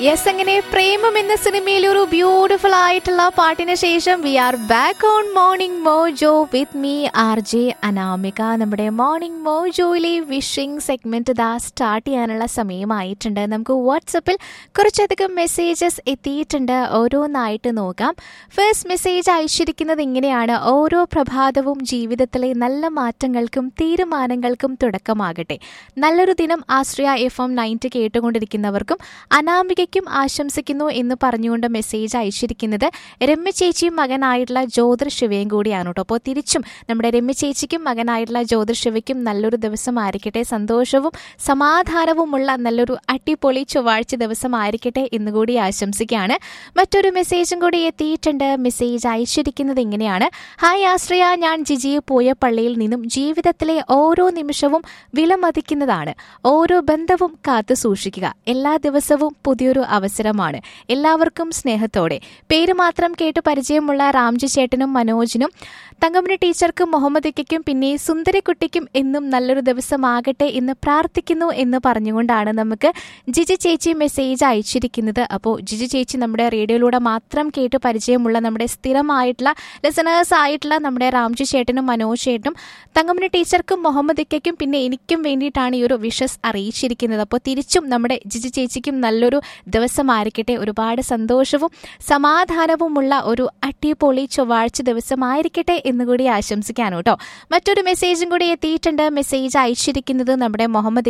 yes അങ്ങനെ പ്രേമം എന്ന സിനിമയിൽ ഒരു ബ്യൂട്ടിഫുൾ ആയിട്ടുള്ള പാട്ടിന് ശേഷം we are back on morning mojo with me R J Anamika നമ്മുടെ മോർണിംഗ് മോജോയിലെ വിഷിംഗ് സെഗ്മെന്റ് ഇതാ സ്റ്റാർട്ട് ചെയ്യാനുള്ള സമയമായിട്ടുണ്ട് നമുക്ക് വാട്സപ്പിൽ കുറച്ചധികം മെസ്സേജസ് എത്തിയിട്ടുണ്ട് ഓരോന്നായിട്ട് നോക്കാം ഫസ്റ്റ് മെസ്സേജ് അയച്ചിരിക്കുന്നത് ഇങ്ങനെയാണ് ഓരോ പ്രഭാതവും ജീവിതത്തിലെ നല്ല മാറ്റങ്ങൾക്കും തീരുമാനങ്ങൾക്കും തുടക്കമാകട്ടെ നല്ലൊരു ദിനം ആശ്രയ എഫ് എം നയൻറ്റ് കേട്ടുകൊണ്ടിരിക്കുന്നവർക്കും അനാമികയ്ക്കും ആശംസിക്കുന്നു എന്ന് പറഞ്ഞുകൊണ്ട് മെസ്സേജ് അയച്ചിരിക്കുന്നത് രമ്യ ചേച്ചിയും മകനായിട്ടുള്ള ജ്യോതിർ ശിവയും കൂടിയാണ് കേട്ടോ അപ്പോൾ തിരിച്ചും നമ്മുടെ രമ്യ ചേച്ചിക്കും മകനായിട്ടുള്ള ജ്യോതിർ ശിവയ്ക്കും നല്ലൊരു ദിവസമായിരിക്കട്ടെ സന്തോഷവും സമാധാനവുമുള്ള നല്ലൊരു അടിപൊളി ചൊവ്വാഴ്ച ദിവസമായിരിക്കട്ടെ എന്നുകൂടി ആശംസിക്കുകയാണ് മറ്റൊരു മെസ്സേജും കൂടി എത്തിയിട്ടുണ്ട് മെസ്സേജ് അയച്ചിരിക്കുന്നത് ഇങ്ങനെയാണ് ഹായ് ആശ്രയ ഞാൻ ജിജി പോയ പള്ളിയിൽ നിന്നും ജീവിതത്തിലെ ഓരോ നിമിഷവും വിലമതിക്കുന്നതാണ് ഓരോ ബന്ധവും കാത്തു സൂക്ഷിക്കുക എല്ലാ ദിവസവും പുതിയൊരു അവസരമാണ് എല്ലാവർക്കും സ്നേഹത്തോടെ പേര് മാത്രം കേട്ട് പരിചയമുള്ള രാംജി ചേട്ടനും മനോജിനും തങ്കമണി ടീച്ചർക്കും മുഹമ്മദിക്കും പിന്നെ സുന്ദരിക്കുട്ടിക്കും എന്നും നല്ലൊരു ദിവസമാകട്ടെ എന്ന് പ്രാർത്ഥിക്കുന്നു എന്ന് പറഞ്ഞുകൊണ്ടാണ് നമുക്ക് ജിജി ചേച്ചി മെസ്സേജ് അയച്ചിരിക്കുന്നത് അപ്പോൾ ജിജി ചേച്ചി നമ്മുടെ റേഡിയോയിലൂടെ മാത്രം കേട്ട് പരിചയമുള്ള നമ്മുടെ സ്ഥിരമായിട്ടുള്ള ലിസണേഴ്സ് ആയിട്ടുള്ള നമ്മുടെ രാംജി ചേട്ടനും മനോജ് ചേട്ടനും തങ്കമണി ടീച്ചർക്കും മുഹമ്മദിക്കും പിന്നെ എനിക്കും വേണ്ടിയിട്ടാണ് ഈ ഒരു വിഷസ് അറിയിച്ചിരിക്കുന്നത് അപ്പോൾ തിരിച്ചും നമ്മുടെ ജിജി ചേച്ചിക്കും നല്ലൊരു ദിവസമായിരിക്കട്ടെ ഒരുപാട് സന്തോഷവും സമാധാനവുമുള്ള ഒരു അടിപൊളി ചൊവ്വാഴ്ച ദിവസമായിരിക്കട്ടെ എന്നുകൂടി ആശംസിക്കാനോ കേട്ടോ മറ്റൊരു മെസ്സേജും കൂടി എത്തിയിട്ടുണ്ട് മെസ്സേജ് അയച്ചിരിക്കുന്നത് നമ്മുടെ മുഹമ്മദ്